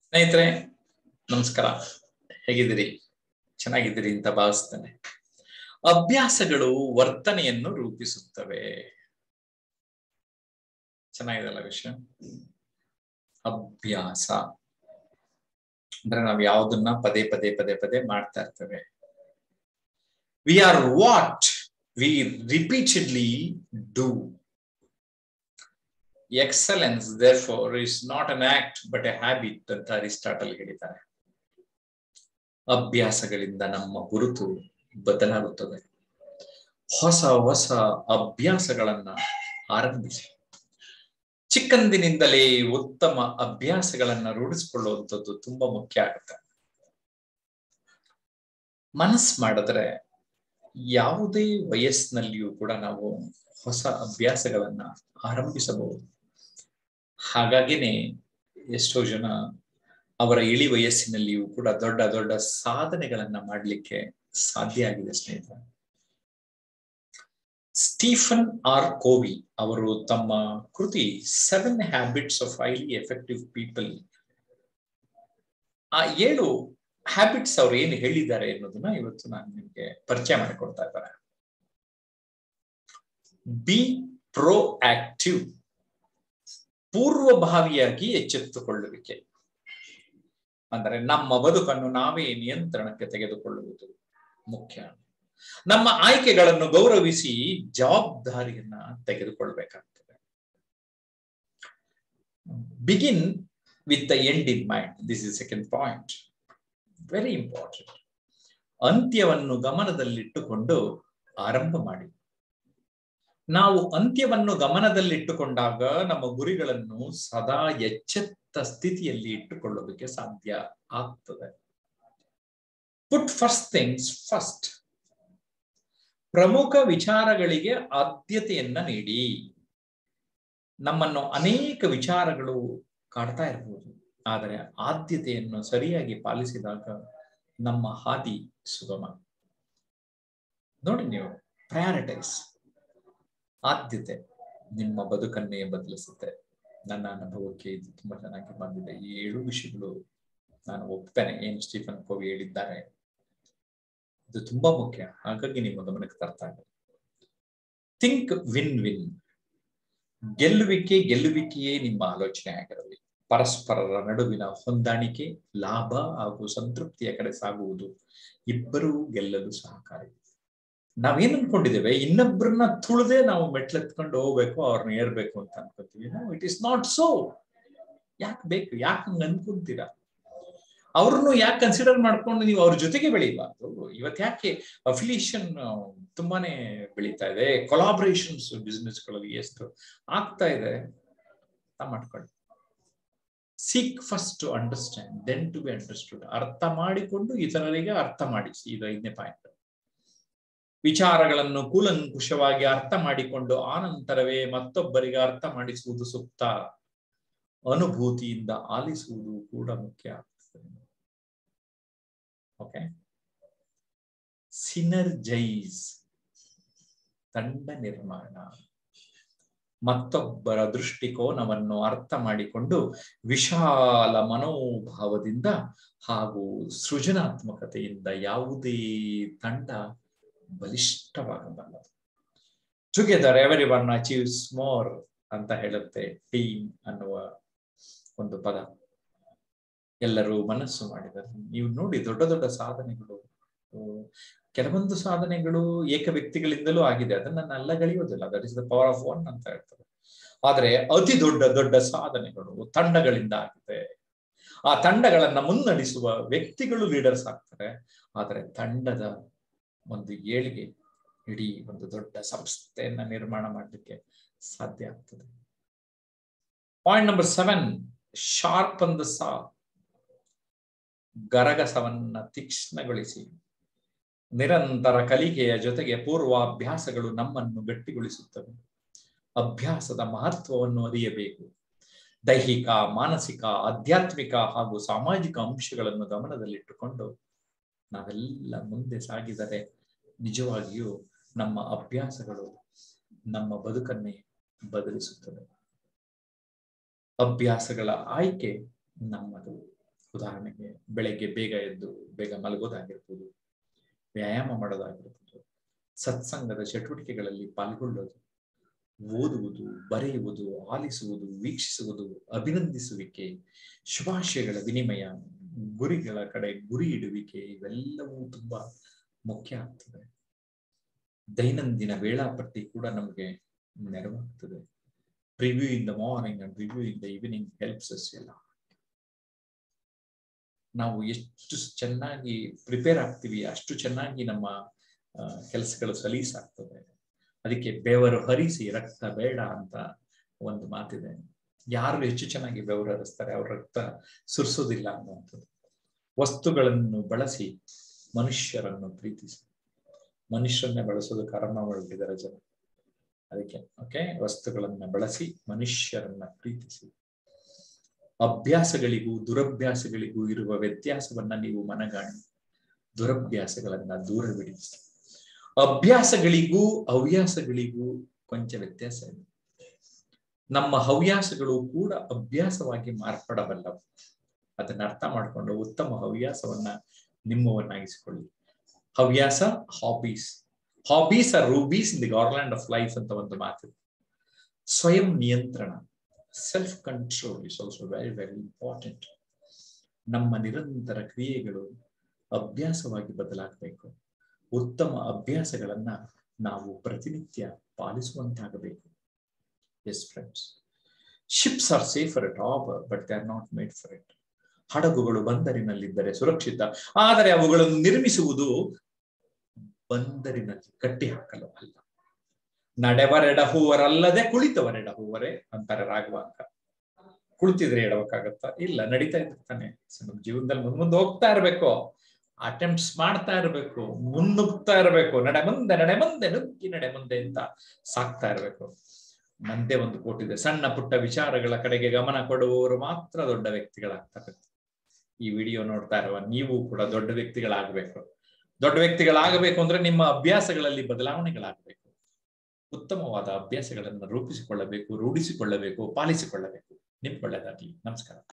ಸ್ನೇಹಿತರೆ ನಮಸ್ಕಾರ ಹೇಗಿದ್ದೀರಿ ಚೆನ್ನಾಗಿದ್ದೀರಿ ಅಂತ ಭಾವಿಸ್ತೇನೆ ಅಭ್ಯಾಸಗಳು ವರ್ತನೆಯನ್ನು ರೂಪಿಸುತ್ತವೆ ಚೆನ್ನಾಗಿದೆಲ್ಲ ವಿಷಯ ಅಭ್ಯಾಸ ಅಂದ್ರೆ ನಾವು ಯಾವುದನ್ನ ಪದೇ ಪದೇ ಪದೇ ಪದೇ ಮಾಡ್ತಾ ಇರ್ತೇವೆ we are what we repeatedly do excellence therefore is not an act but a habit ಅಂತ ಅರಿಸ್ಟಾಟಲ್ ಹೇಳಿದ್ದಾರೆ ಅಭ್ಯಾಸಗಳಿಂದ ನಮ್ಮ ಗುರುತು ಬದಲಾಗುತ್ತದೆ ಹೊಸ ಹೊಸ ಅಭ್ಯಾಸಗಳನ್ನ ಆರಂಭಿಸಿ ಚಿಕ್ಕಂದಿನಿಂದಲೇ ಉತ್ತಮ ಅಭ್ಯಾಸಗಳನ್ನ ರೂಢಿಸಿಕೊಳ್ಳುವಂಥದ್ದು ತುಂಬಾ ಮುಖ್ಯ ಆಗುತ್ತೆ ಮನಸ್ ಮಾಡಿದ್ರೆ ಯಾವುದೇ ವಯಸ್ಸಿನಲ್ಲಿಯೂ ಕೂಡ ನಾವು ಹೊಸ ಅಭ್ಯಾಸಗಳನ್ನ ಆರಂಭಿಸಬಹುದು ಹಾಗಾಗಿನೇ ಎಷ್ಟೋ ಜನ ಅವರ ಇಳಿ ವಯಸ್ಸಿನಲ್ಲಿಯೂ ಕೂಡ ದೊಡ್ಡ ದೊಡ್ಡ ಸಾಧನೆಗಳನ್ನ ಮಾಡಲಿಕ್ಕೆ ಸಾಧ್ಯ ಆಗಿದೆ ಸ್ನೇಹಿತರೆ ಸ್ಟೀಫನ್ ಆರ್ ಕೋವಿ ಅವರು ತಮ್ಮ ಕೃತಿ seven habits of highly effective people ಆ ಏಳು ಹ್ಯಾಬಿಟ್ಸ್ ಅವ್ರು ಏನು ಹೇಳಿದ್ದಾರೆ ಅನ್ನೋದನ್ನ ಇವತ್ತು ನಾನು ನಿಮ್ಗೆ ಪರಿಚಯ ಮಾಡಿಕೊಡ್ತಾ ಇದ್ದಾರೆ ಬಿ ಪ್ರೋ ಆಕ್ಟಿವ್ ಪೂರ್ವಭಾವಿಯಾಗಿ ಎಚ್ಚೆತ್ತುಕೊಳ್ಳುವಿಕೆ ಅಂದರೆ ನಮ್ಮ ಬದುಕನ್ನು ನಾವೇ ನಿಯಂತ್ರಣಕ್ಕೆ ತೆಗೆದುಕೊಳ್ಳುವುದು ಮುಖ್ಯ ನಮ್ಮ ಆಯ್ಕೆಗಳನ್ನು ಗೌರವಿಸಿ ಜವಾಬ್ದಾರಿಯನ್ನ ತೆಗೆದುಕೊಳ್ಬೇಕಾಗ್ತದೆ begin with the end in mind this is second point very important ಅಂತ್ಯವನ್ನು ಗಮನದಲ್ಲಿಟ್ಟುಕೊಂಡು ಆರಂಭ ಮಾಡಿ ನಾವು ಅಂತ್ಯವನ್ನು ಗಮನದಲ್ಲಿಟ್ಟುಕೊಂಡಾಗ ನಮ್ಮ ಗುರಿಗಳನ್ನು ಸದಾ ಎಚ್ಚೆತ್ತ ಸ್ಥಿತಿಯಲ್ಲಿ ಇಟ್ಟುಕೊಳ್ಳೋದಕ್ಕೆ ಸಾಧ್ಯ ಆಗ್ತದೆ ಪುಟ್ ಫಸ್ಟ್ ಥಿಂಗ್ಸ್ ಫಸ್ಟ್ ಪ್ರಮುಖ ವಿಚಾರಗಳಿಗೆ ಆದ್ಯತೆಯನ್ನ ನೀಡಿ ನಮ್ಮನ್ನು ಅನೇಕ ವಿಚಾರಗಳು ಕಾಡ್ತಾ ಇರಬಹುದು ಆದರೆ ಆದ್ಯತೆಯನ್ನು ಸರಿಯಾಗಿ ಪಾಲಿಸಿದಾಗ ನಮ್ಮ ಹಾದಿ ಸುಗಮ ನೋಡಿ ನೀವು ಪ್ರಯಾರಿಟೈಸ್ ಆದ್ಯತೆ ನಿಮ್ಮ ಬದುಕನ್ನೇ ಬದಲಿಸುತ್ತೆ ನನ್ನ ಅನುಭವಕ್ಕೆ ಇದು ತುಂಬಾ ಚೆನ್ನಾಗಿ ಬಂದಿದೆ ಈ ಏಳು ವಿಷಯಗಳು ನಾನು ಒಪ್ತೇನೆ ಏನು ಸ್ಟೀಫನ್ ಕೋವಿ ಹೇಳಿದ್ದಾರೆ ಇದು ತುಂಬಾ ಮುಖ್ಯ ಹಾಗಾಗಿ ನಿಮ್ಮ ಗಮನಕ್ಕೆ ತರ್ತಾ ಇದೆ ಥಿಂಕ್ ವಿನ್ ವಿನ್ ಗೆಲ್ಲುವಿಕೆ ಗೆಲ್ಲುವಿಕೆಯೇ ನಿಮ್ಮ ಆಲೋಚನೆ ಆಗಿರಲಿ ಪರಸ್ಪರರ ನಡುವಿನ ಹೊಂದಾಣಿಕೆ ಲಾಭ ಹಾಗೂ ಸಂತೃಪ್ತಿಯ ಕಡೆ ಸಾಗುವುದು ಇಬ್ಬರೂ ಗೆಲ್ಲಲು ಸಹಕಾರಿ ನಾವೇನ್ ಅನ್ಕೊಂಡಿದ್ದೇವೆ ಇನ್ನೊಬ್ಬರನ್ನ ತುಳಿದೇ ನಾವು ಮೆಟ್ಲೆತ್ಕೊಂಡು ಹೋಗ್ಬೇಕು ಅವ್ರನ್ನ ಏರ್ಬೇಕು ಅಂತ ಅನ್ಕೋತೀವಿ no it is not so ಯಾಕೆ ಬೇಕು ಯಾಕೆ ಹಂಗ ಅನ್ಕೊಂತೀರಾ ಅವ್ರನ್ನು ಯಾಕೆ ಕನ್ಸಿಡರ್ ಮಾಡ್ಕೊಂಡು ನೀವು ಅವ್ರ ಜೊತೆಗೆ ಬೆಳೀಬಾರ್ದು ಇವತ್ತು ಯಾಕೆ ಅಫಿಲಿಯೇಷನ್ ತುಂಬಾನೇ ಬೆಳೀತಾ ಇದೆ ಕೊಲಾಬ್ರೇಷನ್ಸ್ ಬಿಸ್ನೆಸ್ಗಳಲ್ಲಿ ಎಷ್ಟು ಆಗ್ತಾ ಇದೆ ಮಾಡ್ಕೊಳ್ಳಿ seek first to understand then to be understood ಅರ್ಥ ಮಾಡಿಕೊಂಡು ಇತರರಿಗೆ ಅರ್ಥ ಮಾಡಿಸಿ ಇದು ಐದನೇ ಪಾಯಿಂಟ್ ವಿಚಾರಗಳನ್ನು ಕೂಲಂಕುಷವಾಗಿ ಅರ್ಥ ಮಾಡಿಕೊಂಡು ಆನಂತರವೇ ಮತ್ತೊಬ್ಬರಿಗೆ ಅರ್ಥ ಮಾಡಿಸುವುದು ಸೂಕ್ತ ಅನುಭೂತಿಯಿಂದ ಆಲಿಸುವುದು ಕೂಡ ಮುಖ್ಯ ಆಗ್ತದೆ ಓಕೆ ಸಿನರ್ಜೈಸ್ ತಂಡ ನಿರ್ಮಾಣ ಮತ್ತೊಬ್ಬರ ದೃಷ್ಟಿಕೋನವನ್ನು ಅರ್ಥ ಮಾಡಿಕೊಂಡು ವಿಶಾಲ ಮನೋಭಾವದಿಂದ ಹಾಗೂ ಸೃಜನಾತ್ಮಕತೆಯಿಂದ ಯಾವುದೇ ತಂಡ ಬಲಿಷ್ಠವಾಗಬಲ್ಲದು together everyone achieves more ಅಂತ ಹೇಳುತ್ತೆ ಟೀಮ್ ಅನ್ನುವ ಒಂದು ಪದ ಎಲ್ಲರೂ ಮನಸ್ಸು ಮಾಡಿದರು ನೀವು ನೋಡಿ ದೊಡ್ಡ ದೊಡ್ಡ ಸಾಧನೆಗಳು ಕೆಲವೊಂದು ಸಾಧನೆಗಳು ಏಕ ವ್ಯಕ್ತಿಗಳಿಂದಲೂ ಆಗಿದೆ ಅದನ್ನ ನಾನು ಅಲ್ಲಗಳೆಯೋದಿಲ್ಲ that is the power of one ಅಂತ ಹೇಳ್ತಾರೆ ಆದ್ರೆ ಅತಿ ದೊಡ್ಡ ದೊಡ್ಡ ಸಾಧನೆಗಳು ತಂಡಗಳಿಂದ ಆಗಿದೆ ಆ ತಂಡಗಳನ್ನ ಮುನ್ನಡೆಸುವ ವ್ಯಕ್ತಿಗಳು ಲೀಡರ್ಸ್ ಆಗ್ತಾರೆ ಆದರೆ ತಂಡದ ಒಂದು ಏಳಿಗೆ ಇಡೀ ಒಂದು ದೊಡ್ಡ ಸಂಸ್ಥೆಯನ್ನ ನಿರ್ಮಾಣ ಮಾಡಲಿಕ್ಕೆ ಸಾಧ್ಯ ಆಗ್ತದೆ ಪಾಯಿಂಟ್ ನಂಬರ್ ಸೆವೆನ್ ಶಾರ್ಪ್ ಅಂದ ಸಾ ಗರಗಸವನ್ನ ತೀಕ್ಷ್ಣಗೊಳಿಸಿ ನಿರಂತರ ಕಲಿಕೆಯ ಜೊತೆಗೆ ಪೂರ್ವಾಭ್ಯಾಸಗಳು ನಮ್ಮನ್ನು ಗಟ್ಟಿಗೊಳಿಸುತ್ತವೆ ಅಭ್ಯಾಸದ ಮಹತ್ವವನ್ನು ಅರಿಯಬೇಕು ದೈಹಿಕ ಮಾನಸಿಕ ಆಧ್ಯಾತ್ಮಿಕ ಹಾಗೂ ಸಾಮಾಜಿಕ ಅಂಶಗಳನ್ನು ಗಮನದಲ್ಲಿಟ್ಟುಕೊಂಡು ನಾವೆಲ್ಲ ಮುಂದೆ ಸಾಗಿದರೆ ನಿಜವಾಗಿಯೂ ನಮ್ಮ ಅಭ್ಯಾಸಗಳು ನಮ್ಮ ಬದುಕನ್ನೇ ಬದಲಿಸುತ್ತದೆ ಅಭ್ಯಾಸಗಳ ಆಯ್ಕೆ ನಮ್ಮದು ಉದಾಹರಣೆಗೆ ಬೆಳಗ್ಗೆ ಬೇಗ ಎದ್ದು ಬೇಗ ಮಲಗೋದಾಗಿರ್ಬೋದು ವ್ಯಾಯಾಮ ಮಾಡೋದಾಗಿರ್ಬೋದು ಸತ್ಸಂಗದ ಚಟುವಟಿಕೆಗಳಲ್ಲಿ ಪಾಲ್ಗೊಳ್ಳೋದು ಓದುವುದು ಬರೆಯುವುದು ಆಲಿಸುವುದು ವೀಕ್ಷಿಸುವುದು ಅಭಿನಂದಿಸುವಿಕೆ ಶುಭಾಶಯಗಳ ವಿನಿಮಯ ಗುರಿಗಳ ಕಡೆ ಗುರಿ ಇಡುವಿಕೆ ಇವೆಲ್ಲವೂ ತುಂಬಾ ಮುಖ್ಯ ಆಗ್ತದೆ ದೈನಂದಿನ ವೇಳಾಪಟ್ಟಿ ಕೂಡ ನಮಗೆ ನೆರವಾಗ್ತದೆ preview in the morning and review in the evening helps us ಎಲ್ಲ ನಾವು ಎಷ್ಟು ಚೆನ್ನಾಗಿ ಪ್ರಿಪೇರ್ ಆಗ್ತೀವಿ ಅಷ್ಟು ಚೆನ್ನಾಗಿ ನಮ್ಮ ಕೆಲಸಗಳು ಸಲೀಸಾಗ್ತದೆ ಅದಕ್ಕೆ ಬೆವರು ಹರಿಸಿ ರಕ್ತ ಬೇಡ ಅಂತ ಒಂದು ಮಾತಿದೆ ಯಾರು ಹೆಚ್ಚು ಚೆನ್ನಾಗಿ ಬೆವರು ಹರಿಸ್ತಾರೆ ಅವ್ರ ರಕ್ತ ಸುರಿಸೋದಿಲ್ಲ ಅನ್ನುವಂಥದ್ದು ವಸ್ತುಗಳನ್ನು ಬಳಸಿ ಮನುಷ್ಯರನ್ನು ಪ್ರೀತಿಸಿ ಮನುಷ್ಯರನ್ನೇ ಬಳಸೋದಕ್ಕೆ ಆರಂಭ ಮಾಡಿಬಿಟ್ಟಿದ್ದಾರೆ ಜನ ಅದಕ್ಕೆ ಓಕೆ ವಸ್ತುಗಳನ್ನ ಬಳಸಿ ಮನುಷ್ಯರನ್ನ ಪ್ರೀತಿಸಿ ಅಭ್ಯಾಸಗಳಿಗೂ ದುರಭ್ಯಾಸಗಳಿಗೂ ಇರುವ ವ್ಯತ್ಯಾಸವನ್ನ ನೀವು ಮನಗಾಣಿ ದುರಭ್ಯಾಸಗಳನ್ನ ದೂರವಿಡಿ ಅಭ್ಯಾಸಗಳಿಗೂ ಹವ್ಯಾಸಗಳಿಗೂ ಕೊಂಚ ವ್ಯತ್ಯಾಸ ಇದೆ ನಮ್ಮ ಹವ್ಯಾಸಗಳು ಕೂಡ ಅಭ್ಯಾಸವಾಗಿ ಮಾರ್ಪಡಬಲ್ಲವು ಅದನ್ನ ಅರ್ಥ ಮಾಡಿಕೊಂಡು ಉತ್ತಮ ಹವ್ಯಾಸವನ್ನ ನಿಮ್ಮವನ್ನಾಗಿಸಿಕೊಳ್ಳಿ ಹವ್ಯಾಸ hobbies hobbies are rubies in the garland of life ಅಂತ ಒಂದು ಮಾತು ಸ್ವಯಂ ನಿಯಂತ್ರಣ self control is also very very important ನಮ್ಮ ನಿರಂತರ ಕ್ರಿಯೆಗಳು ಅಭ್ಯಾಸವಾಗಿ ಬದಲಾಗಬೇಕು ಉತ್ತಮ ಅಭ್ಯಾಸಗಳನ್ನ ನಾವು ಪ್ರತಿನಿತ್ಯ ಪಾಲಿಸುವಂತಾಗಬೇಕು yes friends ships are safer at harbour but they are not made for it ಹಡಗುಗಳು ಬಂದರಿನಲ್ಲಿದ್ದರೆ ಸುರಕ್ಷಿತ ಆದರೆ ಅವುಗಳನ್ನು ನಿರ್ಮಿಸುವುದು ಬಂದರಿನಲ್ಲಿ ಕಟ್ಟಿ ಹಾಕಲು ಅಲ್ಲ ನಡೆವರೆಡ ಹೂವರಲ್ಲದೆ ಕುಳಿತವರೆಡ ಹೂವರೇ ಅಂತಾರೆ ರಾಘವಾಂಕ ಕುಳಿತಿದ್ರೆ ಎಡವಕ್ಕಾಗತ್ತಾ ಇಲ್ಲ ನಡೀತಾ ಇರ್ತಾನೆ ನಮ್ಮ ಜೀವನದಲ್ಲಿ ಮುಂದ್ ಮುಂದೆ ಹೋಗ್ತಾ ಇರ್ಬೇಕು ಅಟೆಂಪ್ಟ್ಸ್ ಮಾಡ್ತಾ ಇರ್ಬೇಕು ಮುನ್ನುಗ್ತಾ ಇರ್ಬೇಕು ನಡೆ ಮುಂದೆ ನಡೆ ಮುಂದೆ ನುಗ್ಗಿ ನಡೆ ಮುಂದೆ ಅಂತ ಸಾಕ್ತಾ ಇರ್ಬೇಕು ನಂದೇ ಒಂದು ಕೋಟಿದೆ ಸಣ್ಣ ಪುಟ್ಟ ವಿಚಾರಗಳ ಕಡೆಗೆ ಗಮನ ಕೊಡುವವರು ಮಾತ್ರ ದೊಡ್ಡ ವ್ಯಕ್ತಿಗಳಾಗ್ತಾರೆ ಈ ವಿಡಿಯೋ ನೋಡ್ತಾ ಇರುವ ನೀವು ಕೂಡ ದೊಡ್ಡ ವ್ಯಕ್ತಿಗಳಾಗಬೇಕು ದೊಡ್ಡ ವ್ಯಕ್ತಿಗಳಾಗಬೇಕು ಅಂದ್ರೆ ನಿಮ್ಮ ಅಭ್ಯಾಸಗಳಲ್ಲಿ ಬದಲಾವಣೆಗಳಾಗಬೇಕು ಉತ್ತಮವಾದ ಅಭ್ಯಾಸಗಳನ್ನು ರೂಪಿಸಿಕೊಳ್ಳಬೇಕು ರೂಢಿಸಿಕೊಳ್ಳಬೇಕು ಪಾಲಿಸಿಕೊಳ್ಳಬೇಕು ನಿಮ್ಗೆ ಒಳ್ಳೆಯದಾಗಲಿ ನಮಸ್ಕಾರ